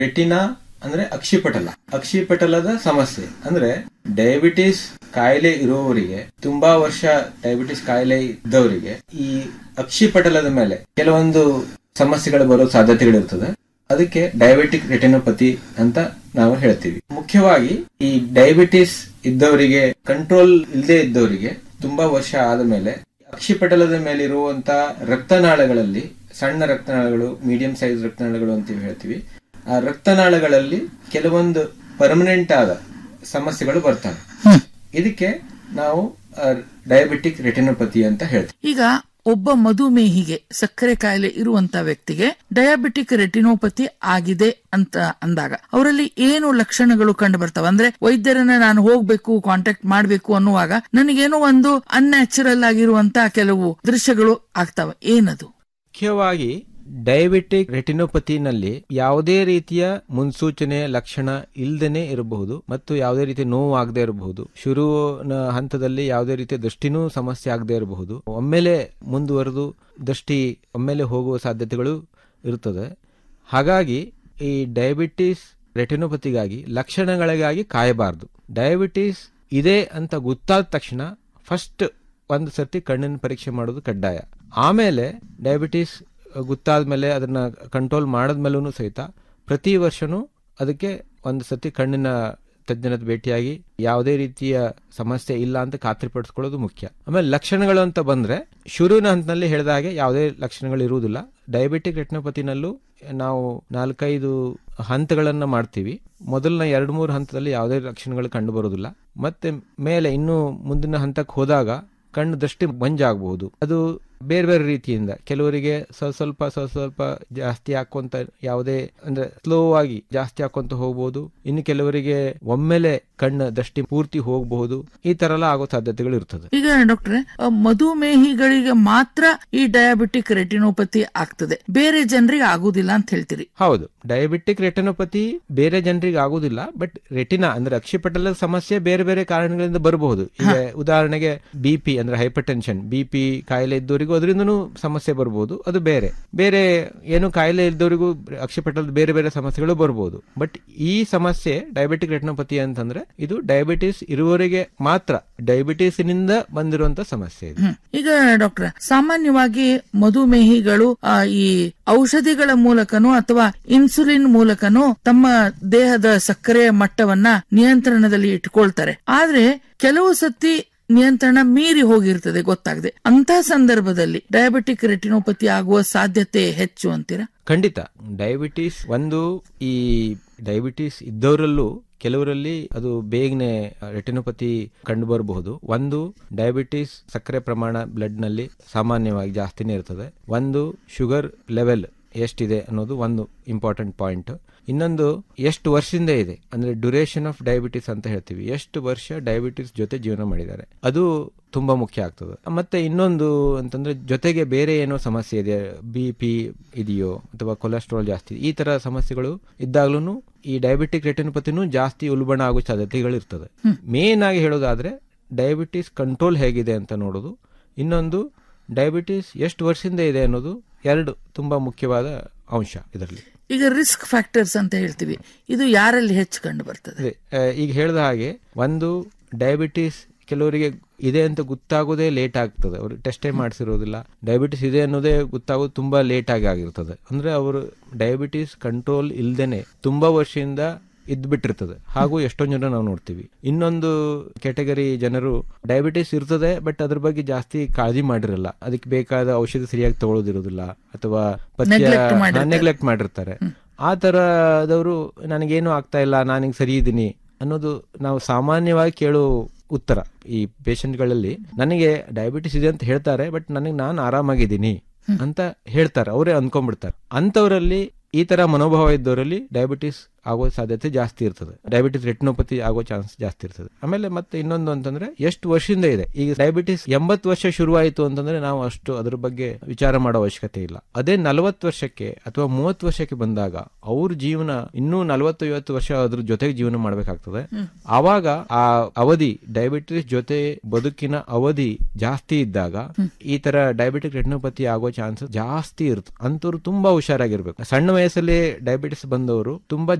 Retina ಅಂದ್ರೆ ಅಕ್ಷಿಪಟಲ ಅಕ್ಷಿಪಟಲದ ಸಮಸ್ಯೆ ಅಂದ್ರೆ ಡಯಾಬಿಟಿಸ್ ಕಾಯಿಲೆ ಇರುವವರಿಗೆ ತುಂಬಾ ವರ್ಷ ಡಯಾಬಿಟಿಸ್ ಕಾಯಿಲೆ ಇದ್ದವರಿಗೆ ಈ ಅಕ್ಷಿಪಟಲದ ಮೇಲೆ ಕೆಲವೊಂದು ಸಮಸ್ಯೆಗಳು ಬರೋ ಸಾಧ್ಯತೆಗಳಿರ್ತದೆ ಅದಕ್ಕೆ ಡಯಾಬಿಟಿಕ್ ರೆಟಿನೋಪತಿ ಅಂತ ನಾವು ಹೇಳ್ತೀವಿ ಮುಖ್ಯವಾಗಿ ಈ ಡಯಾಬಿಟಿಸ್ ಇದ್ದವರಿಗೆ ಕಂಟ್ರೋಲ್ ಇಲ್ಲದೆ ಇದ್ದವರಿಗೆ ತುಂಬಾ ವರ್ಷ ಆದ ಮೇಲೆ ಅಕ್ಷಿಪಟಲದ ಮೇಲೆ ಇರುವಂತ ರಕ್ತನಾಳಗಳಲ್ಲಿ ಸಣ್ಣ ರಕ್ತನಾಳಗಳು ಮೀಡಿಯಂ ಸೈಜ್ ರಕ್ತನಾಳಗಳು ಅಂತೀವಿ ಹೇಳ್ತೀವಿ ಆ ರಕ್ತನಾಳಗಳಲ್ಲಿ ಕೆಲವೊಂದು ಪರ್ಮನೆಂಟ್ ಆದ ಸಮಸ್ಯೆಗಳು ಬರ್ತವೆ ಇದಕ್ಕೆ ನಾವು ಡಯಾಬಿಟಿಕ್ ರೆಟಿನೋಪತಿ ಅಂತ ಹೇಳ್ತೀವಿ ಈಗ ಒಬ್ಬ ಮಧುಮೇಹಿಗೆ ಸಕ್ಕರೆ ಕಾಯಿಲೆ ಇರುವಂತ ವ್ಯಕ್ತಿಗೆ ಡಯಾಬಿಟಿಕ್ ರೆಟಿನೋಪತಿ ಆಗಿದೆ ಅಂತ ಅಂದಾಗ ಅವರಲ್ಲಿ ಏನು ಲಕ್ಷಣಗಳು ಕಂಡು ಬರ್ತವೆ ಅಂದ್ರೆ ವೈದ್ಯರನ್ನ ನಾನು ಹೋಗ್ಬೇಕು ಕಾಂಟ್ಯಾಕ್ಟ್ ಮಾಡ್ಬೇಕು ಅನ್ನುವಾಗ ನನಗೇನೋ ಒಂದು ಅನ್ಯಾಚುರಲ್ ಆಗಿರುವಂತ ಕೆಲವು ದೃಶ್ಯಗಳು ಆಗ್ತವೆ ಏನದು ಮುಖ್ಯವಾಗಿ ಡಯಾಬಿಟಿಕ್ ರೆಟಿನೋಪತಿನಲ್ಲಿ ಯಾವುದೇ ರೀತಿಯ ಮುನ್ಸೂಚನೆ ಲಕ್ಷಣ ಇಲ್ದೇನೆ ಇರಬಹುದು ಮತ್ತು ಯಾವುದೇ ರೀತಿ ನೋವು ಆಗದೆ ಇರಬಹುದು ಶುರುವಿನ ಹಂತದಲ್ಲಿ ಯಾವುದೇ ರೀತಿಯ ದೃಷ್ಟಿನೂ ಸಮಸ್ಯೆ ಆಗದೆ ಇರಬಹುದು ಒಮ್ಮೆಲೆ ಮುಂದುವರೆದು ದೃಷ್ಟಿ ಒಮ್ಮೆಲೆ ಹೋಗುವ ಸಾಧ್ಯತೆಗಳು ಇರುತ್ತದೆ ಹಾಗಾಗಿ ಈ ಡಯಾಬಿಟಿಸ್ ರೆಟಿನೋಪತಿಗಾಗಿ ಲಕ್ಷಣಗಳಿಗಾಗಿ ಕಾಯಬಾರದು ಡಯಾಬಿಟಿಸ್ ಇದೆ ಅಂತ ಗೊತ್ತಾದ ತಕ್ಷಣ ಫಸ್ಟ್ ಒಂದು ಸರ್ತಿ ಕಣ್ಣಿನ ಪರೀಕ್ಷೆ ಮಾಡೋದು ಕಡ್ಡಾಯ ಆಮೇಲೆ ಡಯಾಬಿಟಿಸ್ ಗೊತ್ತಾದ ಮೇಲೆ ಅದನ್ನ ಕಂಟ್ರೋಲ್ ಮಾಡಿದ್ಮೇಲೂ ಸಹಿತ ಪ್ರತಿ ವರ್ಷನೂ ಅದಕ್ಕೆ ಒಂದು ಸತಿ ಕಣ್ಣಿನ ತಜ್ಞನ ಭೇಟಿಯಾಗಿ ಯಾವುದೇ ರೀತಿಯ ಸಮಸ್ಯೆ ಇಲ್ಲ ಅಂತ ಖಾತ್ರಿಪಡಿಸ್ಕೊಳ್ಳೋದು ಮುಖ್ಯ ಆಮೇಲೆ ಲಕ್ಷಣಗಳು ಅಂತ ಬಂದ್ರೆ ಶುರುವಿನ ಹಂತದಲ್ಲಿ ಹೇಳಿದ ಹಾಗೆ ಯಾವುದೇ ಲಕ್ಷಣಗಳು ಇರುವುದಿಲ್ಲ ಡಯಾಬಿಟಿಕ್ ರೆಟಿನೋಪತಿನಲ್ಲೂ ನಾವು ನಾಲ್ಕೈದು ಹಂತಗಳನ್ನ ಮಾಡ್ತೀವಿ ಮೊದಲನ ಎರಡು ಮೂರು ಹಂತದಲ್ಲಿ ಯಾವುದೇ ಲಕ್ಷಣಗಳು ಕಂಡು ಬರೋದಿಲ್ಲ ಮತ್ತೆ ಮೇಲೆ ಇನ್ನು ಮುಂದಿನ ಹಂತಕ್ಕೆ ಹೋದಾಗ ಕಣ್ಣು ದೃಷ್ಟಿ ಮಂಜಾಗಬಹುದು ಅದು ಬೇರೆ ಬೇರೆ ರೀತಿಯಿಂದ ಕೆಲವರಿಗೆ ಸ್ವಲ್ಪ ಸ್ವಲ್ಪ ಸ್ವಲ್ಪ ಸ್ವಲ್ಪ ಜಾಸ್ತಿ ಹಾಕೊಂತ ಯಾವುದೇ ಅಂದ್ರೆ ಸ್ಲೋ ಆಗಿ ಜಾಸ್ತಿ ಹಾಕೊಂತ ಹೋಗ್ಬೋದು ಇನ್ನು ಕೆಲವರಿಗೆ ಒಮ್ಮೆಲೆ ಕಣ್ಣು ದೃಷ್ಟಿ ಪೂರ್ತಿ ಹೋಗಬಹುದು ಈ ತರ ಎಲ್ಲ ಆಗೋ ಸಾಧ್ಯತೆಗಳು ಇರ್ತದೆ ಈಗ ಡಾಕ್ಟ್ರೆ ಅ, ಮಧುಮೇಹಿಗಳಿಗೆ ಮಾತ್ರ ಈ ಡಯಾಬಿಟಿಕ್ ರೆಟಿನೋಪತಿ ಆಗ್ತದೆ ಬೇರೆ ಜನರಿಗೆ ಆಗುದಿಲ್ಲ ಅಂತ ಹೇಳ್ತೀರಿ ಹೌದು ಡಯಾಬಿಟಿಕ್ ರೆಟಿನೋಪತಿ ಬೇರೆ ಜನರಿಗೆ ಆಗುದಿಲ್ಲ ಬಟ್ ರೆಟಿನಾ ಅಂದ್ರೆ ಅಕ್ಷಿಪಟಲದ ಸಮಸ್ಯೆ ಬೇರೆ ಬೇರೆ ಕಾರಣಗಳಿಂದ ಬರಬಹುದು ಈಗ ಉದಾಹರಣೆಗೆ ಬಿ ಪಿ ಅಂದ್ರೆ ಹೈಪರ್ ಟೆನ್ಷನ್ ಬಿ ಪಿ ಕಾಯಿಲೆ ಇದ್ದವರಿಗೂ ಅದರಿಂದನೂ ಸಮಸ್ಯೆ ಬರಬಹುದು ಅದು ಬೇರೆ ಬೇರೆ ಏನು ಕಾಯಿಲೆ ಇದ್ದವರಿಗೂ ಅಕ್ಷಿಪಟಲದ ಬೇರೆ ಬೇರೆ ಸಮಸ್ಯೆಗಳು ಬರಬಹುದು ಬಟ್ ಈ ಸಮಸ್ಯೆ ಡಯಾಬಿಟಿಕ್ ರೆಟಿನೋಪತಿ ಅಂತಂದ್ರೆ ಇದು ಡಯಾಬಿಟಿಸ್ ಇರುವವರಿಗೆ ಮಾತ್ರ ಡಯಾಬಿಟಿಸ್ನಿಂದ ಬಂದಿರುವಂತ ಸಮಸ್ಯೆ ಇದು ಹ್ಮ್. ಈಗ ಡಾಕ್ಟರ್ ಸಾಮಾನ್ಯವಾಗಿ ಮಧುಮೇಹಿಗಳು ಆ, ಈ ಔಷಧಿಗಳ ಮೂಲಕನೋ ಅಥವಾ ಇನ್ಸುಲಿನ್ ಮೂಲಕನೋ ತಮ್ಮ ದೇಹದ ಸಕ್ಕರೆಯ ಮಟ್ಟವನ್ನ ನಿಯಂತ್ರಣದಲ್ಲಿ ಇಟ್ಕೊಳ್ತಾರೆ ಆದ್ರೆ ಕೆಲವು ಸತಿ ನಿಯಂತ್ರಣ ಮೀರಿ ಹೋಗಿರ್ತದೆ ಗೊತ್ತಾಗದೆ ಅಂತ ಸಂದರ್ಭದಲ್ಲಿ ಡಯಾಬಿಟಿಕ್ ರೆಟಿನೋಪತಿ ಆಗುವ ಸಾಧ್ಯತೆ ಹೆಚ್ಚು ಅಂತೀರಾ ಖಂಡಿತ ಡಯಾಬಿಟಿಸ್ ಒಂದು ಈ ಡಯಾಬಿಟಿಸ್ ಇದ್ದವರಲ್ಲೂ ಕೆಲವರಲ್ಲಿ ಅದು ಬೇಗನೆ ರೆಟಿನೋಪತಿ ಕಂಡು ಬರಬಹುದು ಒಂದು ಡಯಾಬಿಟಿಸ್ ಸಕ್ಕರೆ ಪ್ರಮಾಣ ಬ್ಲಡ್ ನಲ್ಲಿ ಸಾಮಾನ್ಯವಾಗಿ ಜಾಸ್ತಿನೇ ಇರ್ತದೆ ಒಂದು ಶುಗರ್ ಲೆವೆಲ್ ಎಷ್ಟಿದೆ ಅನ್ನೋದು ಒಂದು ಇಂಪಾರ್ಟೆಂಟ್ ಪಾಯಿಂಟ್ ಇನ್ನೊಂದು ಎಷ್ಟು ವರ್ಷದಿಂದ ಇದೆ ಅಂದ್ರೆ ಡ್ಯುರೇಷನ್ ಆಫ್ ಡಯಾಬಿಟಿಸ್ ಅಂತ ಹೇಳ್ತೀವಿ ಎಷ್ಟು ವರ್ಷ ಡಯಾಬಿಟಿಸ್ ಜೊತೆ ಜೀವನ ಮಾಡಿದ್ದಾರೆ ಅದು ತುಂಬಾ ಮುಖ್ಯ ಆಗ್ತದೆ ಮತ್ತೆ ಇನ್ನೊಂದು ಅಂತಂದ್ರೆ ಜೊತೆಗೆ ಬೇರೆ ಏನೋ ಸಮಸ್ಯೆ ಇದೆ ಬಿ ಪಿ ಇದೆಯೋ ಅಥವಾ ಕೊಲೆಸ್ಟ್ರಾಲ್ ಜಾಸ್ತಿ ಈ ತರ ಸಮಸ್ಯೆಗಳು ಇದ್ದಾಗ್ಲೂ ಈ ಡಯಾಬಿಟಿಕ್ ರೆಟಿನೋಪತಿನೂ ಜಾಸ್ತಿ ಉಲ್ಬಣ ಆಗೋ ಸಾಧ್ಯತೆಗಳು ಇರ್ತದೆ ಮೇನ್ ಆಗಿ ಹೇಳೋದಾದ್ರೆ ಡಯಾಬಿಟಿಸ್ ಕಂಟ್ರೋಲ್ ಹೇಗಿದೆ ಅಂತ ನೋಡೋದು ಇನ್ನೊಂದು ಡಯಾಬಿಟಿಸ್ ಎಷ್ಟು ವರ್ಷದಿಂದ ಇದೆ ಅನ್ನೋದು ಎರಡು ತುಂಬಾ ಮುಖ್ಯವಾದ ಅಂಶ ಇದರಲ್ಲಿ ಈಗ ರಿಸ್ಕ್ ಫ್ಯಾಕ್ಟರ್ಸ್ ಅಂತ ಹೇಳ್ತೀವಿ ಇದು ಯಾರಲ್ಲಿ ಹೆಚ್ಚು ಕಂಡು ಬರ್ತದೆ ಅದೇ ಆ, ಈಗ ಹೇಳಿದ ಹಾಗೆ ಒಂದು ಡಯಾಬಿಟಿಸ್ ಕೆಲವರಿಗೆ ಇದೆ ಅಂತ ಗೊತ್ತಾಗೋದೇ ಲೇಟ್ ಆಗ್ತದೆ ಅವರು ಟೆಸ್ಟೇ ಮಾಡಿಸಿರೋದಿಲ್ಲ ಡಯಾಬಿಟಿಸ್ ಇದೆ ಅನ್ನೋದೇ ಗೊತ್ತಾಗೋದು ತುಂಬಾ ಲೇಟ್ ಆಗಿ ಆಗಿರ್ತದೆ ಅಂದ್ರೆ ಅವರು ಡಯಾಬಿಟಿಸ್ ಕಂಟ್ರೋಲ್ ಇಲ್ದೇನೆ ತುಂಬಾ ವರ್ಷದಿಂದ ಇದ್ಬಿಟ್ಟಿರ್ತದೆ ಹಾಗೂ ಎಷ್ಟೊಂದು ಜನ ನಾವು ನೋಡ್ತೀವಿ ಇನ್ನೊಂದು ಕೆಟಗರಿ ಜನರು ಡಯಾಬಿಟಿಸ್ ಇರ್ತದೆ ಬಟ್ ಅದ್ರ ಬಗ್ಗೆ ಜಾಸ್ತಿ ಕಾಳಜಿ ಮಾಡಿರಲ್ಲ ಅದಕ್ಕೆ ಬೇಕಾದ ಔಷಧಿ ಸರಿಯಾಗಿ ತಗೊಳ್ಳೋದಿರೋದಿಲ್ಲ ಅಥವಾ Neglect ಮಾಡಿರ್ತಾರೆ. ನೆಗ್ಲೆಕ್ಟ್ ಮಾಡಿರ್ತಾರೆ ಆ ತರದವರು ನನಗೇನು ಆಗ್ತಾ ಇಲ್ಲ ನಾನೀಗ ಸರಿ ಇದ್ದೀನಿ ಅನ್ನೋದು ನಾವು ಸಾಮಾನ್ಯವಾಗಿ ಕೇಳೋ ಉತ್ತರ ಈ ಪೇಷಂಟ್ಗಳಲ್ಲಿ ನನಗೆ ಡಯಾಬಿಟಿಸ್ ಇದೆ ಅಂತ ಹೇಳ್ತಾರೆ ಬಟ್ ನನಗೆ ನಾನು ಆರಾಮಾಗಿದ್ದೀನಿ ಅಂತ ಹೇಳ್ತಾರೆ ಅವರೇ ಅನ್ಕೊಂಡ್ಬಿಡ್ತಾರೆ ಅಂತವರಲ್ಲಿ ಈ ತರ ಮನೋಭಾವ ಇದ್ದವರಲ್ಲಿ ಡಯಾಬಿಟಿಸ್ ಆಗೋ ಸಾಧ್ಯತೆ ಜಾಸ್ತಿ ಇರ್ತದೆ ಡಯಾಬಿಟಿಸ್ ರೆಟಿನೋಪತಿ ಆಗೋ ಚಾನ್ಸ್ ಜಾಸ್ತಿ ಇರ್ತದೆ ಆಮೇಲೆ ಮತ್ತೆ ಇನ್ನೊಂದು ಅಂತಂದ್ರೆ ಎಷ್ಟು ವರ್ಷದಿಂದ ಇದೆ ಈಗ ಡಯಾಬಿಟಿಸ್ ಎಂಬತ್ತು ವರ್ಷ ಶುರುವಾಯಿತು ಅಂತಂದ್ರೆ ನಾವು ಅಷ್ಟು ಅದ್ರ ಬಗ್ಗೆ ವಿಚಾರ ಮಾಡೋ ಅವಶ್ಯಕತೆ ಇಲ್ಲ ಅದೇ ನಲವತ್ತು ವರ್ಷಕ್ಕೆ ಅಥವಾ ಮೂವತ್ತು ವರ್ಷಕ್ಕೆ ಬಂದಾಗ ಅವ್ರ ಜೀವನ ಇನ್ನೂ ನಲವತ್ತು ಐವತ್ತು ವರ್ಷ ಅದ್ರ ಜೊತೆಗೆ ಜೀವನ ಮಾಡ್ಬೇಕಾಗ್ತದೆ ಆವಾಗ ಆ ಅವಧಿ ಡಯಾಬಿಟಿಸ್ ಜೊತೆ ಬದುಕಿನ ಅವಧಿ ಜಾಸ್ತಿ ಇದ್ದಾಗ ಈ ತರ ಡಯಾಬಿಟಿಕ್ ರೆಟಿನೋಪತಿ ಆಗೋ ಚಾನ್ಸಸ್ ಜಾಸ್ತಿ ಇರುತ್ತೆ ಅಂತವ್ರು ತುಂಬಾ ಹುಷಾರಾಗಿರ್ಬೇಕು ಸಣ್ಣ ವಯಸ್ಸಲ್ಲಿ ಡಯಾಬಿಟಿಸ್ ಬಂದವರು ತುಂಬಾ